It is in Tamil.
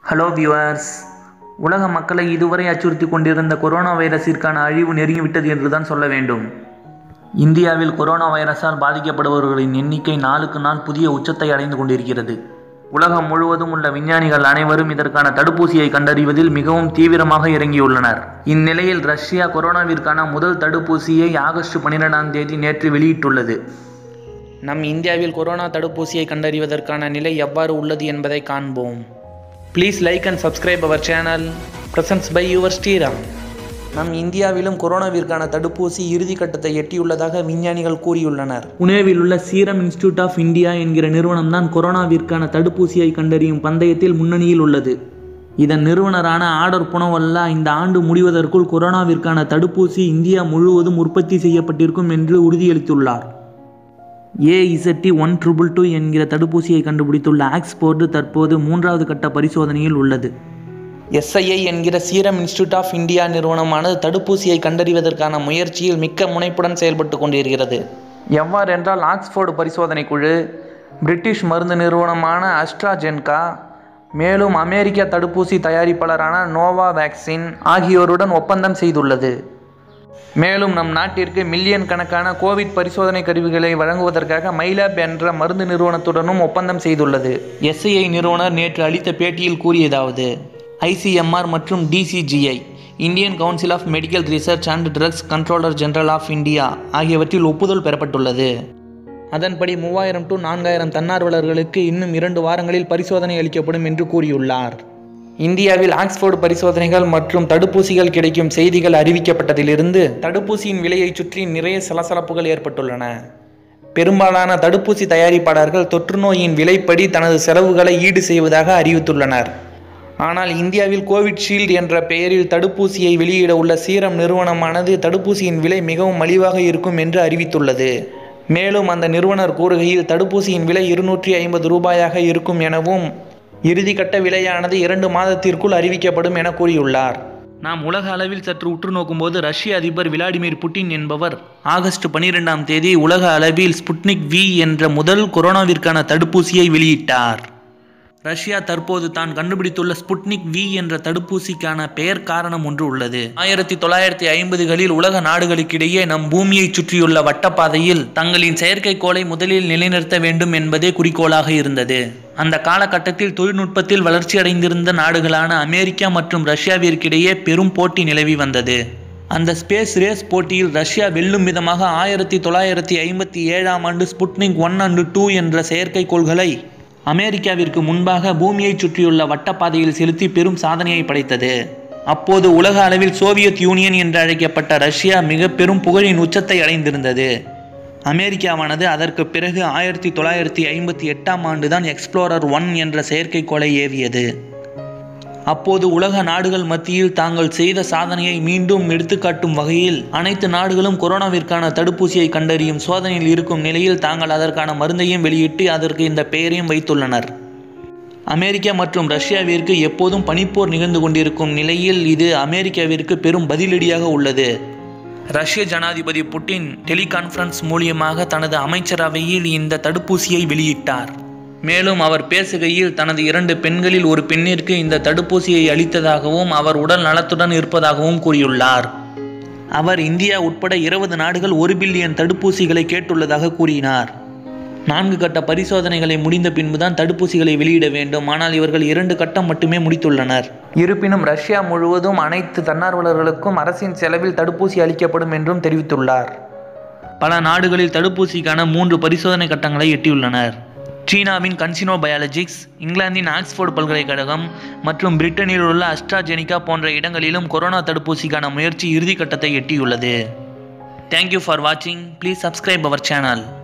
ஹலோ வியூவர்ஸ் உலக மக்களை இதுவரை அச்சுறுத்தி கொண்டிருந்த கொரோனா வைரஸிற்கான அழிவு நெருங்கிவிட்டது என்றுதான் சொல்ல வேண்டும் இந்தியாவில் கொரோனா வைரஸால் பாதிக்கப்படுபவர்களின் எண்ணிக்கை நாளுக்கு நாள் புதிய உச்சத்தை அடைந்து கொண்டிருக்கிறது உலகம் முழுவதும் உள்ள விஞ்ஞானிகள் அனைவரும் இதற்கான தடுப்பூசியை கண்டறிவதில் மிகவும் தீவிரமாக இறங்கியுள்ளனர் இந்நிலையில் ரஷ்யா கொரோனாவிற்கான முதல் தடுப்பூசியை ஆகஸ்ட் பன்னிரெண்டாம் தேதி நேற்று வெளியிட்டுள்ளது நம் இந்தியாவில் கொரோனா தடுப்பூசியை கண்டறிவதற்கான நிலை எவ்வாறு உள்ளது என்பதை காண்போம் please like and subscribe our channel presents by your Sriram நம் இந்தியாவிலும் கொரோனாவிற்கான தடுப்பூசி இறுதி கட்டத்தை எட்டியுள்ளதாக விஞ்ஞானிகள் கூறியுள்ளனர் புனேவில் உள்ள சீரம் இன்ஸ்டிடியூட் ஆஃப் இந்தியா என்கிற நிறுவனம் தான் கொரோனாவிற்கான தடுப்பூசியை கண்டறியும் பந்தயத்தில் முன்னணியில் உள்ளது இதன் நிறுவனரான ஆர்டர் புனவல்லா இந்த ஆண்டு முடிவதற்குள் கொரோனாவிற்கான தடுப்பூசி இந்தியா முழுவதும் உற்பத்தி செய்யப்பட்டிருக்கும் என்று உறுதியளித்துள்ளார் ஏஇசட்டி ஒன் ட்ரிபிள் டூ என்கிற தடுப்பூசியை கண்டுபிடித்துள்ள ஆக்ஸ்போர்டு தற்போது மூன்றாவது கட்ட பரிசோதனையில் உள்ளது எஸ்ஐஐ என்கிற சீரம் இன்ஸ்டிடியூட் ஆஃப் இந்தியா நிறுவனமானது தடுப்பூசியை கண்டறிவதற்கான முயற்சியில் மிக்க முனைப்புடன் செயல்பட்டு கொண்டிருக்கிறது எவ்வாறென்றால் ஆக்ஸ்போர்டு பரிசோதனை குழு பிரிட்டிஷ் மருந்து நிறுவனமான அஸ்ட்ராஜென்கா மேலும் அமெரிக்க தடுப்பூசி தயாரிப்பாளரான நோவா வேக்சின் ஆகியோருடன் ஒப்பந்தம் செய்துள்ளது மேலும் நம் நாட்டிற்கு மில்லியன் கணக்கான கோவிட் பரிசோதனை கருவிகளை வழங்குவதற்காக மைலாப் என்ற மருந்து நிறுவனத்துடனும் ஒப்பந்தம் செய்துள்ளது எஸ்ஐஐ நிறுவனர் நேற்று அளித்த பேட்டியில் கூறியதாவது ஐசிஎம்ஆர் மற்றும் DCGI Indian Council of Medical Research and Drugs Controller General of India ஆகியவற்றில் ஒப்புதல் பெறப்பட்டுள்ளது அதன்படி மூவாயிரம் டு நான்காயிரம் தன்னார்வலர்களுக்கு இன்னும் இரண்டு வாரங்களில் பரிசோதனை அளிக்கப்படும் என்று கூறியுள்ளார் இந்தியாவில் ஆக்ஸ்போர்டு பரிசோதனைகள் மற்றும் தடுப்பூசிகள் கிடைக்கும் செய்திகள் அறிவிக்கப்பட்டதிலிருந்து தடுப்பூசியின் விலையை சுற்றி நிறைய சலசலப்புகள் ஏற்பட்டுள்ளன பெரும்பாலான தடுப்பூசி தயாரிப்பாளர்கள் தொற்று நோயின் விலைப்படி தனது செலவுகளை ஈடு செய்வதாக அறிவித்துள்ளனர் ஆனால் இந்தியாவில் கோவிட்ஷீல்டு என்ற பெயரில் தடுப்பூசியை வெளியிட உள்ள சீரம் நிறுவனமானது தடுப்பூசியின் விலை மிகவும் மலிவாக இருக்கும் என்று அறிவித்துள்ளது மேலும் அந்த நிறுவனர் கூறுகையில் தடுப்பூசியின் விலை இருநூற்றி ஐம்பது ரூபாயாக இருக்கும் எனவும் இறுதிக்கட்ட விலையானது இரண்டு மாதத்திற்குள் அறிவிக்கப்படும் என கூறியுள்ளார் நாம் உலக அளவில் சற்று உற்று நோக்கும்போது ரஷ்ய அதிபர் விளாடிமிர் புட்டின் என்பவர் ஆகஸ்ட் பனிரெண்டாம் தேதி உலக அளவில் ஸ்புட்னிக் வி என்ற முதல் கொரோனாவிற்கான தடுப்பூசியை வெளியிட்டார் ரஷ்யா தற்போது தான் கண்டுபிடித்துள்ள ஸ்புட்னிக் வி என்ற தடுப்பூசிக்கான பெயர் காரணம் ஒன்று உள்ளது ஆயிரத்தி தொள்ளாயிரத்தி ஐம்பதுகளில் உலக நாடுகளுக்கிடையே நம் பூமியை சுற்றியுள்ள வட்டப்பாதையில் தங்களின் செயற்கைக்கோளை முதலில் நிலைநிறுத்த வேண்டும் என்பதே குறிக்கோளாக இருந்தது அந்த காலகட்டத்தில் தொழில்நுட்பத்தில் வளர்ச்சியடைந்திருந்த நாடுகளான அமெரிக்கா மற்றும் ரஷ்யாவிற்கிடையே பெரும் போட்டி நிலவி வந்தது அந்த ஸ்பேஸ் ரேஸ் போட்டியில் ரஷ்யா வெல்லும் விதமாக ஆயிரத்தி தொள்ளாயிரத்தி ஐம்பத்தி ஏழாம் ஆண்டு ஸ்புட்னிக் ஒன் அண்டு டூ என்ற செயற்கைக்கோள்களை அமெரிக்காவிற்கு முன்பாக பூமியை சுற்றியுள்ள வட்டப்பாதையில் செலுத்தி பெரும் சாதனையை படைத்தது அப்போது உலக அளவில் சோவியத் யூனியன் என்று அழைக்கப்பட்ட ரஷ்யா மிக பெரும் புகழின் உச்சத்தை அடைந்திருந்தது அமெரிக்காவானது அதற்கு பிறகு ஆயிரத்தி தொள்ளாயிரத்தி ஐம்பத்தி எட்டாம் ஆண்டுதான் எக்ஸ்ப்ளோரர் ஒன் என்ற செயற்கைக்கோளை ஏவியது அப்போது உலக நாடுகள் மத்தியில் தாங்கள் செய்த சாதனையை மீண்டும் எடுத்துக்காட்டும் வகையில் அனைத்து நாடுகளும் கொரோனாவிற்கான தடுப்பூசியை கண்டறியும் சோதனையில் இருக்கும் நிலையில் தாங்கள் அதற்கான மருந்தையும் வெளியிட்டு அதற்கு இந்த பெயரையும் வைத்துள்ளனர் அமெரிக்கா மற்றும் ரஷ்யாவிற்கு எப்போதும் பனிப்போர் நிகழ்ந்து கொண்டிருக்கும் நிலையில் இது அமெரிக்காவிற்கு பெரும் பதிலடியாக உள்ளது ரஷ்ய ஜனாதிபதி புட்டின் டெலிகான்ஃபரன்ஸ் மூலியமாக தனது அமைச்சரவையில் இந்த தடுப்பூசியை வெளியிட்டார் மேலும் அவர் பேசுகையில் தனது இரண்டு பெண்களில் ஒரு பெண்ணிற்கு இந்த தடுப்பூசியை அளித்ததாகவும் அவர் உடல் நலத்துடன் இருப்பதாகவும் கூறியுள்ளார் அவர் இந்தியா உட்பட இருபது நாடுகள் ஒரு பில்லியன் தடுப்பூசிகளை கேட்டுள்ளதாக கூறினார் நான்கு கட்ட பரிசோதனைகளை முடிந்த பின்புதான் தடுப்பூசிகளை வெளியிட வேண்டும் ஆனால் இவர்கள் இரண்டு கட்டம் மட்டுமே முடித்துள்ளனர் இருப்பினும் ரஷ்யா முழுவதும் அனைத்து தன்னார்வலர்களுக்கும் அரசின் செலவில் தடுப்பூசி அளிக்கப்படும் என்றும் தெரிவித்துள்ளார் பல நாடுகளில் தடுப்பூசிக்கான மூன்று பரிசோதனை கட்டங்களை எட்டியுள்ளனர் சீனாவின் கன்சினோ பயாலஜிக்ஸ் இங்கிலாந்தின் ஆக்ஸ்போர்டு பல்கலைக்கழகம் மற்றும் பிரிட்டனில் உள்ள அஸ்ட்ராஜெனிகா போன்ற இடங்களிலும் கொரோனா தடுப்பூசிக்கான முயற்சி இறுதிக்கட்டத்தை எட்டியுள்ளது தேங்க்யூ ஃபார் வாட்சிங் ப்ளீஸ் சப்ஸ்கிரைப் அவர் சேனல்